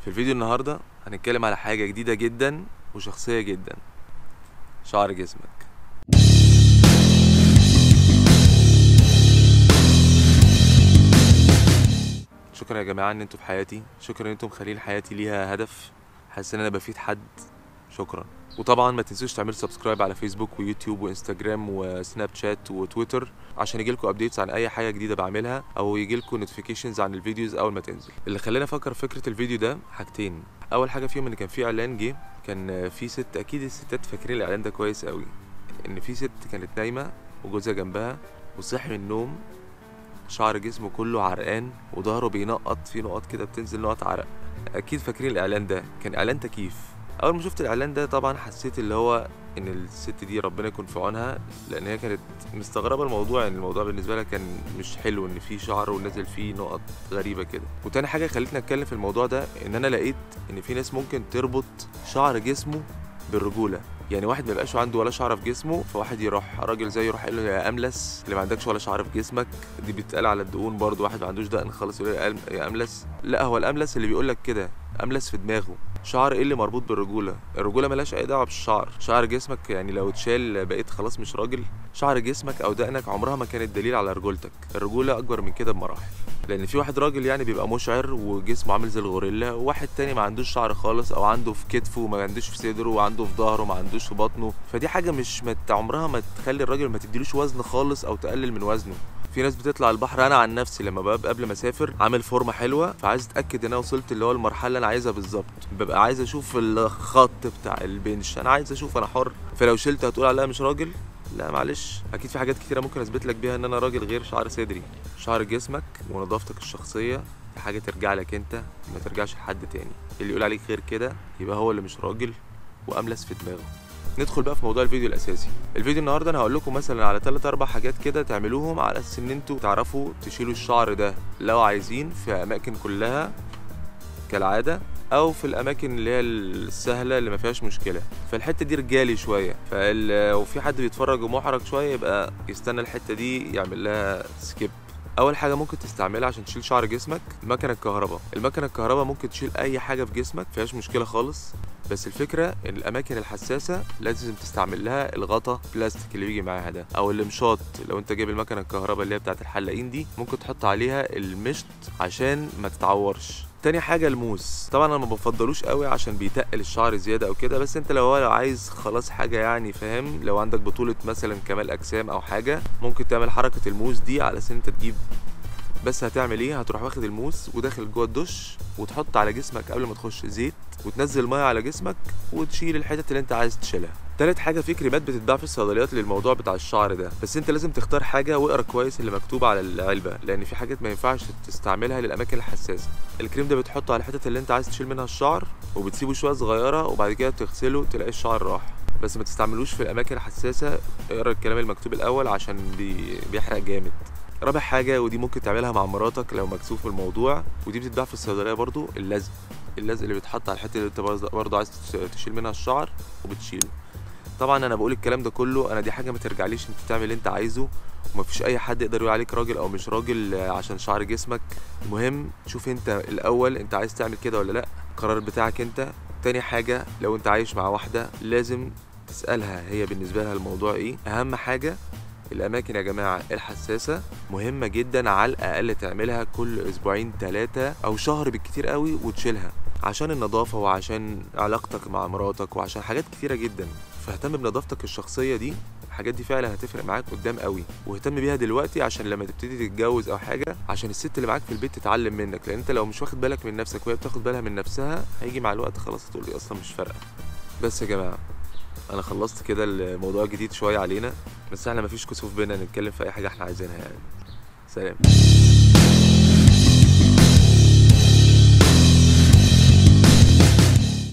في الفيديو النهارده هنتكلم على حاجة جديدة جدا وشخصية جدا شعر جسمك شكرا يا جماعة ان انتوا في حياتي شكرا ان انتوا مخلين حياتي ليها هدف حاسس ان انا بفيد حد شكرا وطبعا ما تنسوش تعملوا سبسكرايب على فيسبوك ويوتيوب وانستجرام وسناب شات وتويتر عشان يجيلكوا ابديتس عن اي حاجه جديده بعملها او يجيلكوا نوتيفيكيشنز عن الفيديوز اول ما تنزل اللي خلاني افكر في فكره الفيديو ده حاجتين اول حاجه فيهم ان كان في اعلان جه كان في ست اكيد الستات فاكرين الاعلان ده كويس قوي ان في ست كانت نايمه وجوزها جنبها وصحي من النوم شعر جسمه كله عرقان وظهره بينقط في نقط كده بتنزل نقط عرق اكيد فاكرين الاعلان ده كان اعلان تكييف اول ما شفت الاعلان ده طبعا حسيت اللي هو ان الست دي ربنا يكون في عونها لان هي كانت مستغربه الموضوع يعني الموضوع بالنسبه لها كان مش حلو ان في شعر ونازل فيه نقط غريبه كده وتاني حاجه خلتني اتكلم في الموضوع ده ان انا لقيت ان في ناس ممكن تربط شعر جسمه بالرجوله يعني واحد ما يبقاش عنده ولا شعر في جسمه فواحد يروح راجل زيه يروح يقول له يا املس اللي ما عندكش ولا شعر في جسمك دي بتتقال على الدقون برضه واحد ما عندوش دقن خالص يقول له يا أم- يا املس لا هو الاملس اللي بيقول لك كده املس في دماغه شعر ايه اللي مربوط بالرجوله الرجوله ملهاش اي دعوه بالشعر شعر جسمك يعني لو اتشال بقيت خلاص مش راجل شعر جسمك او دقنك عمرها ما كانت دليل على رجولتك الرجوله اكبر من كده بمراحل لان في واحد راجل يعني بيبقى مشعر وجسمه عامل زي الغوريلا وواحد تاني ما عندوش شعر خالص او عنده في كتفه وما عندوش في صدره وعنده في ظهره وما عندوش في بطنه فدي حاجه مش مت عمرها ما تخلي الراجل ما تديلوش وزن خالص او تقلل من وزنه في ناس بتطلع البحر انا عن نفسي لما ببقى قبل ما اسافر عامل فورمه حلوه فعايز اتاكد ان انا وصلت اللي هو المرحله اللي انا عايزها بالظبط ببقى عايز اشوف الخط بتاع البنش انا عايز اشوف انا حر فلو شلت هتقول عليا مش راجل لا معلش اكيد في حاجات كتيره ممكن اثبت لك بيها ان انا راجل غير شعر صدري شعر جسمك ونظافتك الشخصيه دي حاجه ترجع لك انت ما ترجعش لحد تاني اللي يقول عليك غير كده يبقى هو اللي مش راجل واملس في دماغه ندخل بقى في موضوع الفيديو الاساسي الفيديو النهارده انا هقول لكم مثلا على 3 4 حاجات كده تعملوهم على اساس ان انتوا تعرفوا تشيلوا الشعر ده لو عايزين في اماكن كلها كالعاده او في الاماكن اللي هي السهله اللي ما فيهاش مشكله فالحته دي رجالي شويه فلو في حد بيتفرج ومحرج شويه يبقى يستنى الحته دي يعمل لها سكيب اول حاجه ممكن تستعملها عشان تشيل شعر جسمك المكنه الكهرباء المكنه الكهرباء ممكن تشيل اي حاجه في جسمك فيهاش مشكله خالص بس الفكره ان الاماكن الحساسه لازم تستعمل لها الغطا بلاستيك اللي بيجي معاها ده او المشاط لو انت جايب المكنه الكهرباء اللي هي بتاعت الحلاقين دي ممكن تحط عليها المشط عشان ما تتعورش تاني حاجة الموس طبعا انا ما بفضلوش قوي عشان بيتقل الشعر زيادة او كده بس انت لو لو عايز خلاص حاجة يعني فاهم لو عندك بطولة مثلا كمال اجسام او حاجة ممكن تعمل حركة الموس دي على اساس ان انت تجيب بس هتعمل ايه هتروح واخد الموس وداخل جوه الدش وتحط على جسمك قبل ما تخش زيت وتنزل ميه على جسمك وتشيل الحتت اللي انت عايز تشيلها تالت حاجه في كريمات بتتباع في الصيدليات للموضوع بتاع الشعر ده بس انت لازم تختار حاجه واقرا كويس اللي مكتوب على العلبه لان في حاجات ما ينفعش تستعملها للاماكن الحساسه الكريم ده بتحطه على الحتت اللي انت عايز تشيل منها الشعر وبتسيبه شويه صغيره وبعد كده تغسله تلاقي الشعر راح بس ما تستعملوش في الاماكن الحساسه اقرا الكلام المكتوب الاول عشان بي... بيحرق جامد رابع حاجة ودي ممكن تعملها مع مراتك لو مكسوف الموضوع ودي بتتباع في الصيدلية برضو اللزق اللزق اللي بيتحط على الحتة اللي انت برضه- برضه عايز تش- تشيل منها الشعر وبتشيله طبعا انا بقول الكلام ده كله انا دي حاجة ما ترجعليش انت تعمل اللي انت عايزه ومفيش اي حد يقدر يقول عليك راجل او مش راجل آه، عشان شعر جسمك المهم شوف انت الاول انت عايز تعمل كده ولا لا القرار بتاعك انت تاني حاجة لو انت عايش مع واحدة لازم تسألها هي بالنسبة لها الموضوع ايه اهم حاجة الاماكن يا جماعه الحساسه مهمه جدا على الاقل تعملها كل اسبوعين ثلاثه او شهر بالكتير قوي وتشيلها عشان النظافه وعشان علاقتك مع مراتك وعشان حاجات كتيره جدا فاهتم بنظافتك الشخصيه دي الحاجات دي فعلا هتفرق معاك قدام قوي واهتم بيها دلوقتي عشان لما تبتدي تتجوز او حاجه عشان الست اللي معاك في البيت تتعلم منك لان انت لو مش واخد بالك من نفسك وهي بتاخد بالها من نفسها هيجي مع الوقت خلاص هتقول لي اصلا مش فارقه بس يا جماعه انا خلصت كده الموضوع جديد شويه علينا بس احنا مفيش كسوف بينا نتكلم في اي حاجه احنا عايزينها يعني سلام